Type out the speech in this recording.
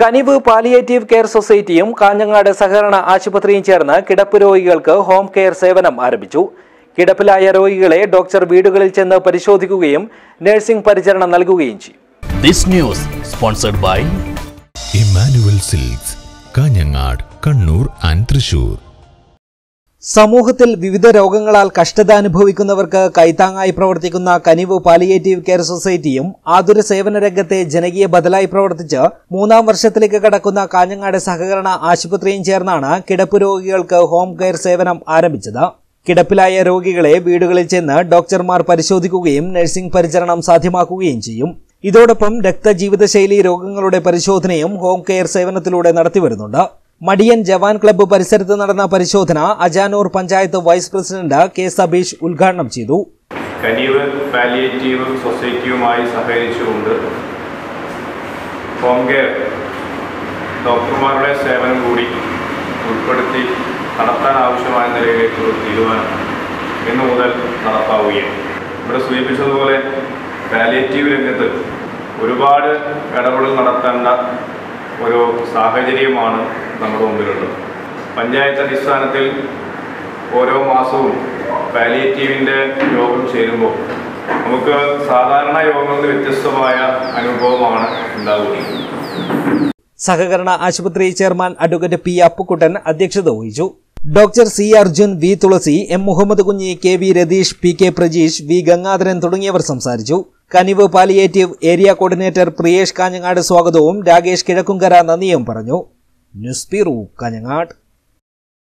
കനിവ് palliative care സൊസൈറ്റിയും Kanhangad സഹകരണ ആശുപത്രിയും ചേർന്ന് കിടപ്പ് രോഗികൾക്ക് ഹോം കെയർ സേവനം ആരംഭിച്ചു കിടപ്പിലായ രോഗികളെ ഡോക്ടർ വീടുകളിൽ ചെന്ന് പരിശോധിക്കുകയും നഴ്സിംഗ് പരിചരണം നൽകുകയും ചെയ്യും This news sponsored by Emmanuel Silks Kanhangad Kannur and Thrissur സമൂഹത്തിൽ വിവിധ രോഗങ്ങളാൽ കഷ്ടത അനുഭവിക്കുന്നവർക്ക് കൈത്താങ്ങായി പ്രവർത്തിക്കുന്ന കനിവ് പാലിയേറ്റീവ് കെയർ സൊസൈറ്റിയും ആതുര സേവന രംഗത്തെ ജനകീയ ബദലായി പ്രവർത്തിച്ച് മൂന്നാം വർഷത്തിലേക്ക് കടക്കുന്ന കാഞ്ഞങ്ങാട് സഹകരണ ആശുപത്രിയും ചേർന്നാണ് കിടപ്പ് രോഗികൾക്ക് ഹോം കെയർ സേവനം ആരംഭിച്ചത് കിടപ്പിലായ രോഗികളെ വീടുകളിൽ ചെന്ന് ഡോക്ടർമാർ പരിശോധിക്കുകയും നഴ്സിംഗ് പരിചരണം സാധ്യമാക്കുകയും ചെയ്യും ഇതോടൊപ്പം രക്തജീവിതശൈലി രോഗങ്ങളുടെ പരിശോധനയും ഹോം കെയർ സേവനത്തിലൂടെ നടത്തിവരുന്നുണ്ട് മടിയൻ ജവാൻ ക്ലബ്ബ് പരിസരത്ത് നടന്ന പരിശോധന Ajanur panchayat vice president K Sabeesh ഉദ്ഘാടനം ചെയ്തു കനിവ് പാലിയേറ്റീവ് സൊസൈറ്റിയുമായി സഹകരിച്ചുകൊണ്ട് ഹോം കെയർ ഡോക്ടർമാരുടെ സേവനം കൂടി ഉൾപ്പെടുത്തി നടത്താൻ ആവശ്യമായ നിലയിലേക്കുള്ള തീരുമാനം ഇന്നു മുതൽ നടപ്പാവുകയാണ് ഇവിടെ സൂചിപ്പിച്ചതുപോലെ പാലിയേറ്റീവ് രംഗത്ത് ഒരുപാട് ഇടപെടൽ നടത്തേണ്ട ഒരു സാഹചര്യമാണ് നമ്മുടെ മുമ്പിലുള്ളത് പഞ്ചായത്ത് അടിസ്ഥാനത്തിൽ ഓരോ മാസവും പാലിയേറ്റീവിൻ്റെ യോഗം ചേരുമ്പോൾ നമുക്ക് സാധാരണ യോഗങ്ങളിൽ വ്യത്യസ്തമായ അനുഭവമാണ് ഉണ്ടാവുക സഹകരണ ആശുപത്രി ചെയർമാൻ അഡ്വക്കേറ്റ് പി അപ്പുക്കുട്ടൻ അധ്യക്ഷത വഹിച്ചു doctor C Arjun V Thulasi M Muhammad Kunhi K V Ratheesh P K Prajeesh V Gangadharan തുടങ്ങിയവർ സംസാരിച്ചു Kanivu palliative area coordinator Priyesh Kanhangad സ്വാഗതവും രാകേഷ് കിഴക്കുംകര നന്ദിയും പറഞ്ഞു ന്യൂസ് ബ്യൂറോ കാഞ്ഞങ്ങാട്